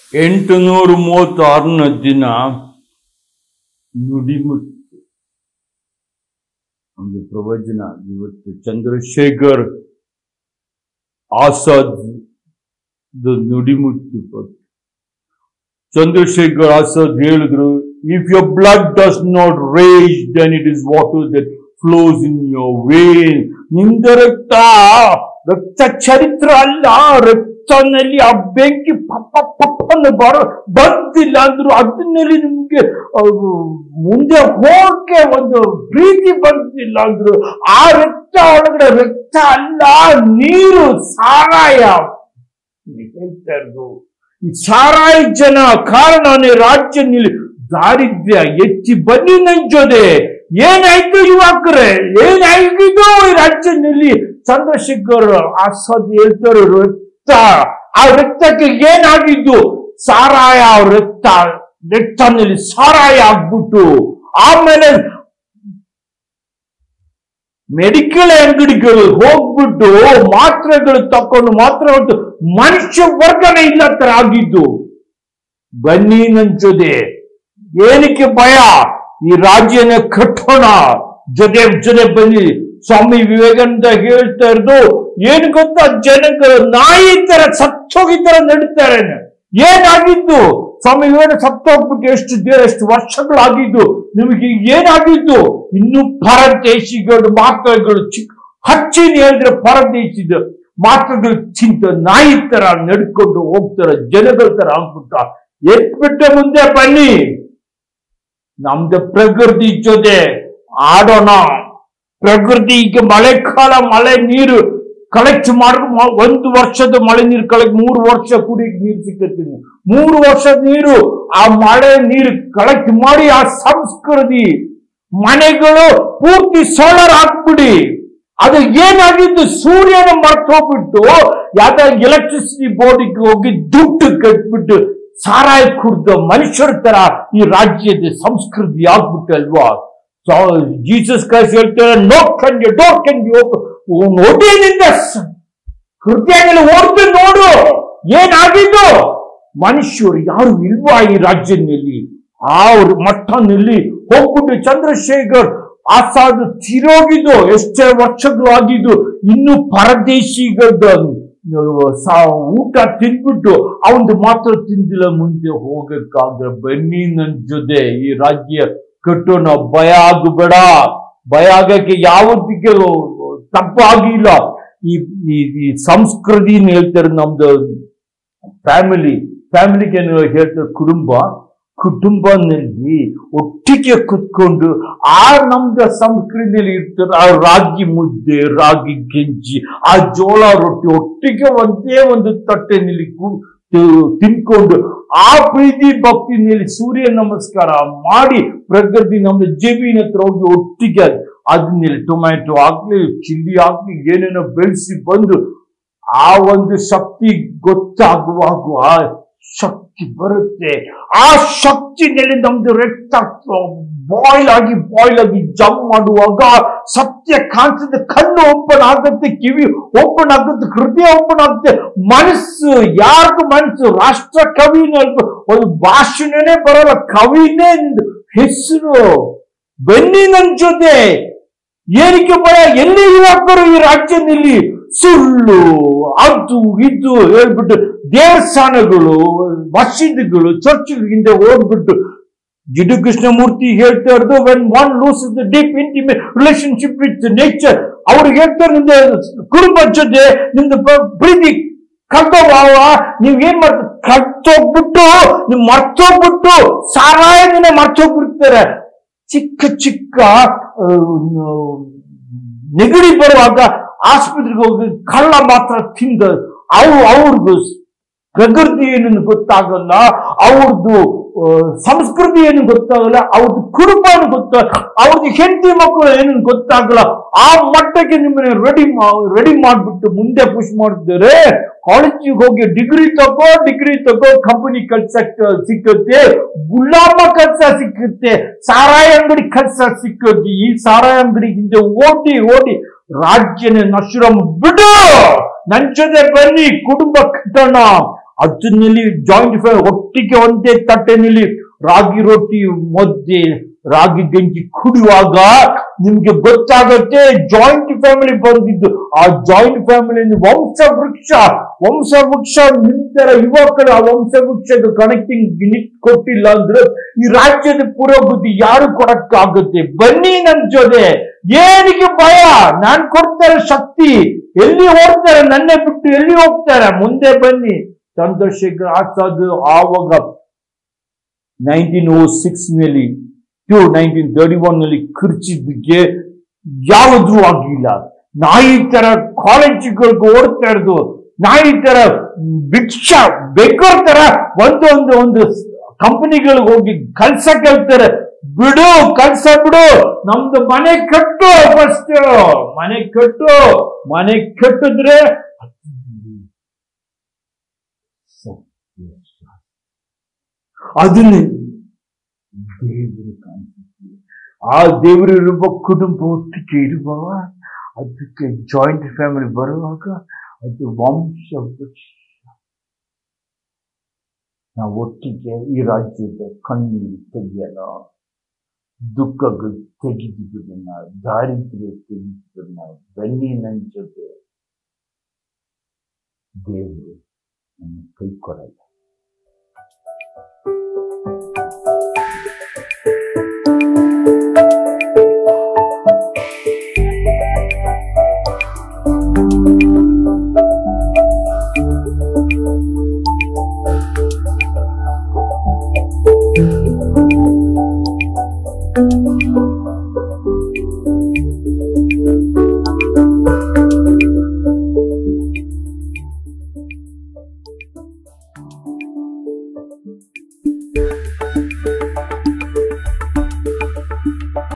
ಎಂಟುನೂರ ಮೂವತ್ತಾರನೇ ದಿನ ನುಡಿಮುತ್ತು ಒಂದು ಪ್ರವಚನ ಇವತ್ತು ಚಂದ್ರಶೇಖರ್ ಆಸಾದ್ ನುಡಿಮುತ್ತು ಬಗ್ಗೆ. ಚಂದ್ರಶೇಖರ್ ಆಸಾದ್ ಹೇಳಿದ್ರು if your blood does not rage then it is water that flows in your vein ನಿಂದ ರಕ್ತ ರಕ್ತ ಚರಿತ್ರ ಅಲ್ಲ ರಕ್ತನಲ್ಲಿ ಆ ಬೆಂಕಿ ಪಪ್ಪ ಪಪ್ಪನ್ನು ಬರ ಬಂದಿಲ್ಲ ಅಂದ್ರು ಅದನ್ನಲ್ಲಿ ನಿಮ್ಗೆ ಅದು ಮುಂದೆ ಹೋಗಕ್ಕೆ ಒಂದು ಪ್ರೀತಿ ಬಂದಿಲ್ಲ ಅಂದ್ರು ಆ ರಕ್ತ ಒಳಗಡೆ ರಕ್ತ ಅಲ್ಲ ನೀರು ಸಾರಾಯ ಹೇಳ್ತಾ ಇರೋದು ಈ ಸಾರಾಯ ಜನ ಕಾರಣನೇ ರಾಜ್ಯ ನಿಲ್ ದಾರಿದ್ರ್ಯ ಎತ್ತಿ ಬನ್ನಿ ನಂಜೋದೆ ಏನಾಯ್ತು ಯುವಕರೇ ಏನಾಗಿದ್ದು ಈ ರಾಜ್ಯದಲ್ಲಿ ಚಂದ್ರಶೇಖರ್ ಆಸಾದ್ ಹೇಳ್ತಾರೆ ರಕ್ತ ಆ ರಕ್ತಕ್ಕೆ ಏನಾಗಿದ್ದು ಸಾರಾಯ ರಕ್ತ ರಕ್ತನಲ್ಲಿ ಸಾರಾಯ ಆಗ್ಬಿಟ್ಟು ಆಮೇಲೆ ಮೆಡಿಕಲ್ ಅಂಗಡಿಗಳು ಹೋಗ್ಬಿಟ್ಟು ಮಾತ್ರೆಗಳು ತಕೊಂಡು ಮಾತ್ರ ಹೊತ್ತು ಮನುಷ್ಯ ವರ್ಗನೇ ಇಲ್ಲ ತರ ಆಗಿದ್ದು ಬನ್ನಿ ನಂಚೋದೆ ಏನಕ್ಕೆ ಭಯ ಈ ರಾಜ್ಯನ ಕಟ್ಟೋಣ ಜೊತೆ ಜೊತೆ ಬನ್ನಿ ಸ್ವಾಮಿ ವಿವೇಕಾನಂದ ಹೇಳ್ತಾ ಇರೋದು ಏನು ಗೊತ್ತಾ ಜನಗಳು ನಾಯಿ ತರ ಸತ್ತೋಗಿ ತರ ನಡೀತಾರೆ ಏನಾಗಿದ್ದು ಸ್ವಾಮಿ ವಿವೇಕಾನಂದ ಸತ್ತೋಗ್ಬಿಟ್ಟು ಎಷ್ಟು ದೇ- ಎಷ್ಟು ವರ್ಷಗಳಾಗಿದ್ದು ನಿಮಗೆ ಏನಾಗಿದ್ದು ಇನ್ನು ಪರದೇಶಿಗಳು ಮಾತುಗಳು ಚಿಕ್ಕ ಹಚ್ಚಿನ ಹೇಳಿದ್ರೆ ಪರದೇಶಿದ ಮಾತುಗಳು ಚಿಂತ ನಾಯಿ ತರ ನಡ್ಕೊಂಡು ಹೋಗ್ತಾರ ಜನಗಳ ತರ ಆಗ್ಬಿಟ್ಟ ಎತ್ಬಿಟ್ಟ ಮುಂದೆ ಬನ್ನಿ ನಮ್ದು ಪ್ರಕೃತಿ ಜೊತೆ ಆಡೋಣ ಪ್ರಕೃತಿ ಈಗ ಮಳೆಕಾಲ ಮಳೆ ನೀರು ಕಲೆಕ್ಟ್ ಮಾಡ್ ಮ- ಒಂದು ವರ್ಷದ ಮಳೆ ನೀರು ಕಲೆಕ್ಟ್ ಮೂರು ವರ್ಷ ಕುಡಿಯಕ್ಕೆ ನೀರು ಸಿಕ್ಕತ್ತೆ ಮೂರು ವರ್ಷದ ನೀರು ಆ ಮಳೆ ನೀರು ಕಲೆಕ್ಟ್ ಮಾಡಿ ಆ ಸಂಸ್ಕೃತಿ ಮನೆಗಳು ಪೂರ್ತಿ ಸೋಲಾರ್ ಹಾಕ್ಬಿಡಿ ಅದು ಏನಾಗಿದ್ದು ಸೂರ್ಯನ ಮರ್ತೋಗ್ಬಿಟ್ಟು ಯಾವ್ದೋ ಎಲೆಕ್ಟ್ರಿಸಿಟಿ ಬೋರ್ಡಿಗೆ ಹೋಗಿ ದುಡ್ಡು ಕಟ್ಬಿಟ್ಟು ಸಾರಾಯ ಕುಡ್ದ ಮನುಷ್ಯರ ತರ ಈ ರಾಜ್ಯದ ಸಂಸ್ಕೃತಿ ಆಗ್ಬಿಟ್ಟಲ್ವಾ ಜೀಸಸ್ ಕ್ರೈಸ್ಟ್ ಹೇಳ್ತಾರೆ knock on door can be ಒಡೆಯನಿಂದ ಹೃದಯದಲ್ಲಿ ಹೊಡೆದು ನೋಡು ಏನಾಗಿದ್ದು ಮನುಷ್ಯರು ಯಾರು ಇಲ್ವಾ ಈ ರಾಜ್ಯದಲ್ಲಿ ಆ ಮಟ್ಟನಲ್ಲಿ ಹೋಗ್ಬಿಟ್ಟು ಚಂದ್ರಶೇಖರ್ ಆಸಾದ್ ತಿರೋಗಿದ್ದು ಎಷ್ಟೇ ವರ್ಷಗಳು ಆಗಿದ್ದು ಇನ್ನು ಪರದೇಶಿಗದ ಸಾ- ಊಟ ತಿನ್ಬಿಟ್ಟು ಅವನು ಮಾತ್ರ ತಿಂದಿಲ್ಲ ಮುಂದೆ ಹೋಗಕ್ಕಾಗ ಬನ್ನಿ ನನ್ ಜೊತೆ ಈ ರಾಜ್ಯ ಕಟ್ಟೋಣ ಭಯ ಆಗಬೇಡ ಭಯ ಆಗಕ್ಕೆ ಯಾವುದಕ್ಕೆ ತಪ್ಪಾಗಿಲ್ಲ ಈ ಈ ಈ ಸಂಸ್ಕೃತಿನ ಹೇಳ್ತಾರೆ ನಮ್ದು ಫ್ಯಾಮಿಲಿ ಫ್ಯಾಮಿಲಿಗೆ ಹೇಳ್ತಾರೆ ಕುಟುಂಬ ಕುಟುಂಬನಲ್ಲಿ ಒಟ್ಟಿಗೆ ಕುತ್ಕೊಂಡು ಆ ನಮ್ದು ಸಂಸ್ಕೃತಿಯಲ್ಲಿ ಇರ್ತಾರೆ ಆ ರಾಗಿ ಮುದ್ದೆ ರಾಗಿ ಗೆಂಜಿ ಆ ಜೋಳ ರೊಟ್ಟಿ ಒಟ್ಟಿಗೆ ಒಂದೇ ಒಂದು ತಟ್ಟೆನಲ್ಲಿ ಕು- ತು- ತಿನ್ಕೊಂಡು ಆ ಪ್ರೀತಿ ಭಕ್ತಿನಲ್ಲಿ ಸೂರ್ಯ ನಮಸ್ಕಾರ ಮಾಡಿ ಪ್ರಕೃತಿ ನಮ್ದು ಜಮೀನ್ ಹತ್ರ ಹೋಗಿ ಒಟ್ಟಿಗೆ ಅದನ್ನಲ್ಲಿ ಟೊಮ್ಯಾಟೊ ಹಾಕ್ಲಿ ಚಿಲ್ಲಿ ಹಾಕ್ಲಿ ಏನೇನೋ ಬೆಳೆಸಿ ಬಂದು ಆ ಒಂದು ಶಕ್ತಿ ಗೊತ್ತಾಗುವಾಗ ಆ ಶಕ್ತಿ ಬರುತ್ತೆ ಆ ಶಕ್ತಿನಲ್ಲಿ ನಮ್ದು ರಕ್ತ ಬಾಯ್ಲ್ ಆಗಿ ಬಾಯ್ಲ್ ಆಗಿ ಜಂಪ್ ಮಾಡುವಾಗ ಸತ್ಯ ಕಾಣಿಸಿದ ಕಣ್ಣು ಓಪನ್ ಆಗುತ್ತೆ ಕಿವಿ ಓಪನ್ ಆಗುತ್ತೆ ಹೃದಯ ಓಪನ್ ಆಗುತ್ತೆ ಮನಸ್ಸು ಯಾರಿಗೂ ಮನಸ್ಸು ರಾಷ್ಟ್ರ ಕವಿನೇ ಅಲ್ವ ಒಂದು ಭಾಷಣನೇ ಬರಲ್ಲ ಕವಿನೇ ಒಂದು ಹೆಸರು ಬನ್ನಿ ನನ್ ಜೊತೆ ಏನಕ್ಕೆ ಭಯ ಎಲ್ಲಿ ಯುವಕರು ಈ ರಾಜ್ಯದಲ್ಲಿ ಸುಳ್ಳು ಅದು ಇದು ಹೇಳ್ಬಿಟ್ಟು ದೇವಸ್ಥಾನಗಳು ಮಸೀದಿಗಳು ಚರ್ಚ್ಗಳಿಂದ ಓಡ್ಬಿಟ್ಟು ಜಿಡು ಕೃಷ್ಣಮೂರ್ತಿ ಹೇಳ್ತಾ ಇರೋದು when one loses the deep intimate relationship with nature ಅವ್ರಿಗೆ ಹೇಳ್ತಾರೆ ನಿಮ್ದು ಕುಟುಂಬ ಜೊತೆ ನಿಮ್ದು ಪ- ಪ್ರೀತಿ ಕಳ್ಕೋಬಾವ ನೀವ್ ಏನ್ ಮಾಡ್ತೀರಿ ಕಳ್ತೋಗ್ಬಿಟ್ಟು ನೀವು ಮರ್ತೋಗ್ಬಿಟ್ಟು ಸಾರಾಯನೇ ಮರ್ತೋಗ್ಬಿಡ್ತಾರೆ ಚಿಕ್ಕ ಚಿಕ್ಕ ಆ, ನೆಗಡಿ ಬರುವಾಗ ಆಸ್ಪತ್ರೆಗೆ ಹೋಗಿ ಕಳ್ಳ ಮಾತ್ರ ತಿಂದ ಅವು ಅವ್ರದ್ದು ಪ್ರಕೃತಿ ಏನು ಗೊತ್ತಾಗಲ್ಲ ಅವ್ರದ್ದು ಆ, ಸಂಸ್ಕೃತಿ ಏನು ಗೊತ್ತಾಗಲ್ಲ ಅವ್ರದ್ದು ಕುಟುಂಬ ಏನು ಗೊತ್ತಾಗಲ್ಲ ಅವ್ರದ್ದು ಹೆಂಡತಿ ಮಕ್ಕಳು ಏನು ಗೊತ್ತಾಗಲ್ಲ ಆ ಮಟ್ಟಕ್ಕೆ ನಿಮ್ಮನ್ನ ರೆಡಿ ರೆಡಿ ಮಾಡ್ಬಿಟ್ಟು ಮುಂದೆ ಪುಷ್ ಮಾಡ್ತಾರೆ ಕಾಲೇಜಿಗೆ ಹೋಗಿ ಡಿಗ್ರಿ ತಗೋ ಡಿಗ್ರಿ ತಗೋ ಕಂಪನಿ ಕೆಲ್ಸ ಸಿಕ್ಕುತ್ತೆ ಗುಲಾಮ ಕೆಲ್ಸ ಸಿಕ್ಕುತ್ತೆ ಸಾರಾಯ ಅಂಗಡಿ ಕೆಲ್ಸ ಸಿಕ್ಕುತ್ತೆ ಈ ಸಾರಾಯ ಅಂಗಡಿ ಹಿಂದೆ ಓಡಿ ಓಡಿ ರಾಜ್ಯನ ನಶ್ರಮ ಬಿಡು ನನ್ ಜೊತೆ ಬನ್ನಿ ಕುಟುಂಬ ಕಟ್ಟೋಣ ಅದನ್ನಲ್ಲಿ ಜಾಯಿಂಟ್ ಫ್ಯಾಮಿಲಿ ಒಟ್ಟಿಗೆ ಒಂದೇ ತಟ್ಟೆನಲ್ಲಿ ರಾಗಿ ರೊಟ್ಟಿ ಮುದ್ದೆ ರಾಗಿ ಗಂಜಿ ಕುಡಿಯುವಾಗ ನಿಮ್ಗೆ ಗೊತ್ತಾಗತ್ತೆ ಜಾಯಿಂಟ್ ಫ್ಯಾಮಿಲಿ ಬಂದಿದ್ದು ಆ ಜಾಯಿಂಟ್ ಫ್ಯಾಮಿಲಿ ವಂಶ ವೃಕ್ಷ ವಂಶ ವೃಕ್ಷ ನಿಂತರ ಯುವಕರು ಆ ವಂಶ ವೃಕ್ಷದ ಕನೆಕ್ಟಿಂಗ್ ನಿಟ್ ಕೊಟ್ಟಿಲ್ಲ ಅಂದ್ರೆ ಈ ರಾಜ್ಯದ ಪುರೋಗತಿ ಯಾರು ಕೊಡಕ್ಕಾಗುತ್ತೆ ಬನ್ನಿ ನನ್ ಜೊತೆ ಏನಿಗೆ ಭಯ ನಾನ್ ಕೊಡ್ತಾರೆ ಶಕ್ತಿ ಎಲ್ಲಿ ಹೋಗ್ತಾರೆ ನನ್ನೇ ಬಿಟ್ಟು ಎಲ್ಲಿ ಹೋಗ್ತಾರೆ ಮುಂದೆ ಬನ್ನಿ ಚಂದ್ರಶೇಖರ್ ಆಜಾದ್ ಆವಾಗ ನೈನ್ಟೀನ್ ಓ ಸಿಕ್ಸ್ ನಲ್ಲಿ ಟು ನೈನ್ಟೀನ್ ತರ್ಟಿ ಒನ್ ನಲ್ಲಿ ಖರ್ಚಿದ್ದಕ್ಕೆ ಯಾವುದೂ ಆಗಿಲ್ಲ ನಾಯಿ ತರ ಕಾಲೇಜುಗಳಿಗೆ ಓಡ್ತಾ ಇರೋದು ನಾಯಿ ತರ ಭಿಕ್ಷಾ ಬೇಕರ್ ತರ ಒಂದೊಂದು ಒಂದು ಕಂಪನಿಗಳಿಗೆ ಹೋಗಿ ಕಲ್ಸ ಕೇಳ್ತಾರೆ ಬಿಡು ಕಲ್ಸ ಬಿಡು ನಮ್ದು ಮನೆ ಕಟ್ಟು ಫಸ್ಟ್ ಮನೆ ಕಟ್ಟು ಮನೆ ಕಟ್ಟಿದ್ರೆ ಅದನ್ನ ದೇವರು ಕಾಣಿಸುತ್ತೆ ಆ ದೇವರು ಇರುವ ಕುಟುಂಬ ಒಟ್ಟಿಗೆ ಇರುವಾಗ ಅದಕ್ಕೆ ಜಾಯಿಂಟ್ ಫ್ಯಾಮಿಲಿ ಬರುವಾಗ ಅದು ವಂಶ ವೃಕ್ಷ ನಾವು ಒಟ್ಟಿಗೆ ಈ ರಾಜ್ಯದ ಕಣ್ಣೀರು ತೆಗೆಯಲ್ಲ ದುಃಖಗಳು ತೆಗೆದುದನ್ನ ದಾರಿದ್ರ್ಯ ತೆಗೆದುದನ್ನ ಬನ್ನಿ ನನ್ನ ಜೊತೆ ದೇವರು ನನ್ನ ಕೈ ಕೊಡಲ್ಲ